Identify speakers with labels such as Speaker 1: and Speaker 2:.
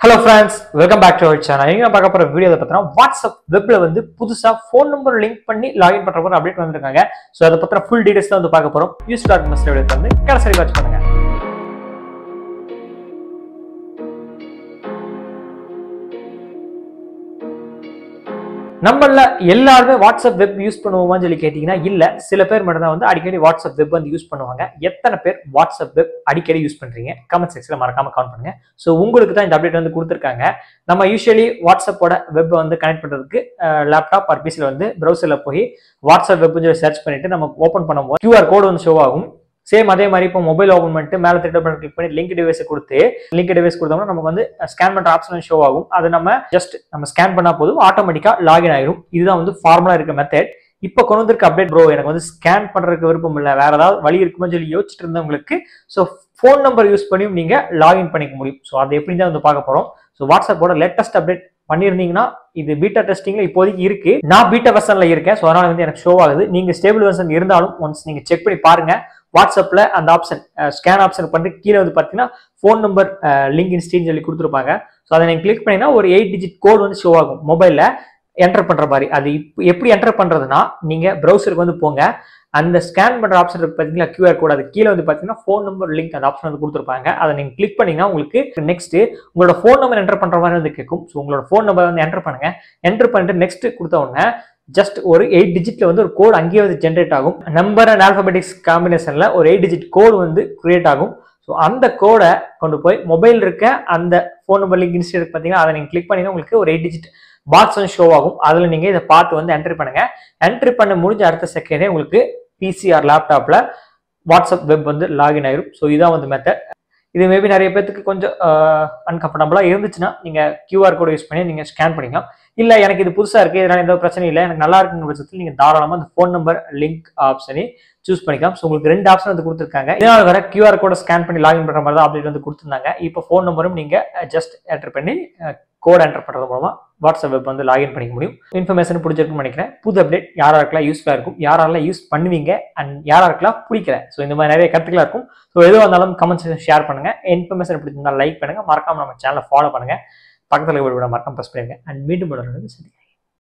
Speaker 1: hello friends welcome back to our channel நீங்க பார்க்க போற வீடியோ பார்த்தீங்கன்னா வாட்ஸ்அப் வெப்ல வந்து புதுசா ஃபோன் நம்பர் லிங்க் பண்ணி லாகின் பண்ற போற அப்டேட் வந்திருக்காங்க ஸோ அதை பத்தின ஃபுல் டீடைல்ஸ் தான் வந்து பார்க்க போறோம் யூஸ் டாட் மஸ்ட் வீடியோ வந்து கடைசி வாட்ச் பண்ணுங்க நம்மள எல்லாருமே வாட்ஸ்அப் வெப் யூஸ் பண்ணுவோமான்னு சொல்லி கேட்டீங்கன்னா இல்ல சில பேர் மட்டும் தான் வந்து அடிக்கடி வாட்ஸ்அப் வெப் வந்து யூஸ் பண்ணுவாங்க எத்தனை பேர் வாட்ஸ்அப் வெப் அடிக்கடி யூஸ் பண்றீங்க கமெண்ட் செக்ஷன்ல மறக்காம கவுண்ட் பண்ணுங்க ஸோ உங்களுக்கு தான் இந்த அப்டேட் வந்து கொடுத்துருக்காங்க நம்ம யூஸ்வலி வாட்ஸ்அப்போட வெப் வந்து கனெக்ட் பண்றதுக்கு லேப்டாப் ஆர் பிசியில் வந்து ப்ரௌசர்ல போய் வாட்ஸ்அப் வெப்னு சொல்லி சர்ச் பண்ணிட்டு நம்ம ஓப்பன் பண்ணும்போது QR கோடு வந்து ஷோ ஆகும் சேம் அதே மாதிரி இப்போ மொபைல் ஓப்பன் பண்ணிட்டு மேலே திட்ட பண்ணி கிளிக் பண்ணி லிங்க் டிவைஸ் கொடுத்து லிங்க் டிவைஸ் கொடுத்தோம்னா நமக்கு வந்து ஸ்கேன் பண்ற ஆப்ஷன் ஷோ ஆகும் அது நம்ம ஜஸ்ட் நம்ம ஸ்கேன் பண்ணா போதும் ஆட்டோமேட்டிக்கா லாகின் ஆயிடும் இதுதான் வந்து ஃபார்முலா இருக்க மெத்தட் இப்போ கொண்டு வந்திருக்க அப்டேட் ப்ரோ எனக்கு வந்து ஸ்கேன் பண்றதுக்கு விருப்பம் இல்லை வேற ஏதாவது வழி இருக்குமோ சொல்லி யோசிச்சுட்டு இருந்தவங்களுக்கு ஸோ ஃபோன் நம்பர் யூஸ் பண்ணியும் நீங்க லாகின் பண்ணிக்க முடியும் ஸோ அதை எப்படி தான் வந்து பார்க்க போறோம் ஸோ வாட்ஸ்அப்போட லேட்டஸ்ட் அப்டேட் பண்ணியிருந்தீங்கன்னா இது பீட்டா டெஸ்டிங்ல இப்போதைக்கு இருக்கு நான் பீட்டா வெர்ஷன்ல இருக்கேன் ஸோ அதனால வந்து எனக்கு ஷோ ஆகுது நீங்க ஸ்டேபிள் வெர்ஷன் இருந்தாலும் ஒன்ஸ் நீங்க செக் பண்ணி பாருங்க வாட்ஸ்அப்ல அந்த ஆப்ஷன் ஸ்கேன் ஆப்ஷன் பண்ணிட்டு கீழே வந்து பார்த்தீங்கன்னா ஃபோன் நம்பர் லிங்க் இன்ஸ்டின்னு சொல்லி கொடுத்துருப்பாங்க ஸோ அதை நீங்கள் கிளிக் பண்ணிங்கன்னா ஒரு எயிட் டிஜிட் கோட் வந்து ஷோ ஆகும் மொபைலில் என்டர் பண்ற மாதிரி அது இப்போ எப்படி என்டர் பண்றதுன்னா நீங்க ப்ரௌசருக்கு வந்து போங்க அந்த ஸ்கேன் பண்ற ஆப்ஷன் இருக்கு பார்த்தீங்களா QR கோட் அது கீழே வந்து பார்த்தீங்கன்னா ஃபோன் நம்பர் லிங்க் அந்த ஆப்ஷன் வந்து கொடுத்துருப்பாங்க அதை நீங்கள் கிளிக் பண்ணீங்கன்னா உங்களுக்கு நெக்ஸ்ட் உங்களோட ஃபோன் நம்பர் என்டர் பண்ற மாதிரி வந்து கேட்கும் ஸோ உங்களோட ஃபோன் நம்பர் வந்து என்டர் பண்ணுங்க என்டர் பண்ணிட்டு நெக்ஸ்ட் கொடுத்த உடனே ஜஸ்ட் ஒரு எயிட் டிஜிட்ல வந்து ஒரு கோட் அங்கேயே வந்து ஜென்ரேட் ஆகும் நம்பர் அண்ட் ஆல்பபெட்டிக்ஸ் காம்பினேஷன்ல ஒரு எயிட் டிஜிட் கோடு வந்து கிரியேட் ஆகும் ஸோ அந்த கோடை கொண்டு போய் மொபைல் இருக்க அந்த ஃபோன் நம்பர் லிங்க் இன்ஸ்ட் இருக்கு பார்த்தீங்கன்னா அதை நீங்கள் கிளிக் பண்ணீங்கன்னா உங்களுக்கு ஒரு எயிட் டிஜிட் பாக்ஸ் வந்து ஷோ ஆகும் அதில் நீங்கள் இதை பார்த்து வந்து என்ட்ரி பண்ணுங்க என்ட்ரி பண்ண முடிஞ்ச அடுத்த செகண்டே உங்களுக்கு பிசிஆர் லேப்டாப்ல வாட்ஸ்அப் வெப் வந்து லாகின் ஆயிரும் ஸோ இதான் வந்து மெத்தட் இது மேபி நிறைய பேத்துக்கு கொஞ்சம் அன்கம்ஃபர்டபுளாக இருந்துச்சுன்னா நீங்கள் கியூஆர் கோட் யூஸ் பண்ணி நீங்கள் ஸ்கேன் பண்ணிக்கலாம் இல்லை எனக்கு இது புதுசாக இருக்குது இதனால் எந்த பிரச்சனையும் இல்லை எனக்கு நல்லா இருக்குங்கிற பட்சத்தில் நீங்கள் தாராளமாக அந்த ஃபோன் நம்பர் லிங்க் ஆப்ஷனை சூஸ் பண்ணிக்கலாம் ஸோ உங்களுக்கு ரெண்டு ஆப்ஷன் வந்து கொடுத்துருக்காங்க இதனால் வர கியூஆர் கோடை ஸ்கேன் பண்ணி லாகின் பண்ணுற மாதிரி தான் அப்டேட் வந்து கொடுத்துருந்தாங்க இப்போ ஃபோன் நம்பரும் நீங்கள் ஜஸ்ட் என்டர் பண்ணி கோட் என்டர் பண்ணுறது மூலமாக வாட்ஸ்அப் வெப் வந்து லாகின் பண்ணிக்க முடியும் இன்ஃபர்மேஷன் பிடிச்சிருக்குன்னு நினைக்கிறேன் புது அப்டேட் யாராருக்கெல்லாம் யூஸ்ஃபுல்லாக இருக்கும் யாரெல்லாம் யூஸ் பண்ணுவீங்க அண்ட் யாராருக்கெல்லாம் பிடிக்கல ஸோ இந்த மாதிரி நிறைய கருத்துக்களா இருக்கும் ஸோ எதுவாக இருந்தாலும் கமெண்ட்ஸ் ஷேர் பண்ணுங்க இன்ஃபர்மேஷன் பிடிச்சிருந்தா லைக் பண்ணுங்க மறக்காம நம்ம சேனலை ஃபாலோ பண்ணுங்க பக்கத்தில் விட மறக்காம ப்ரெஸ் பண்ணுங்க அண்ட் மீண்டும் ஒரு சரி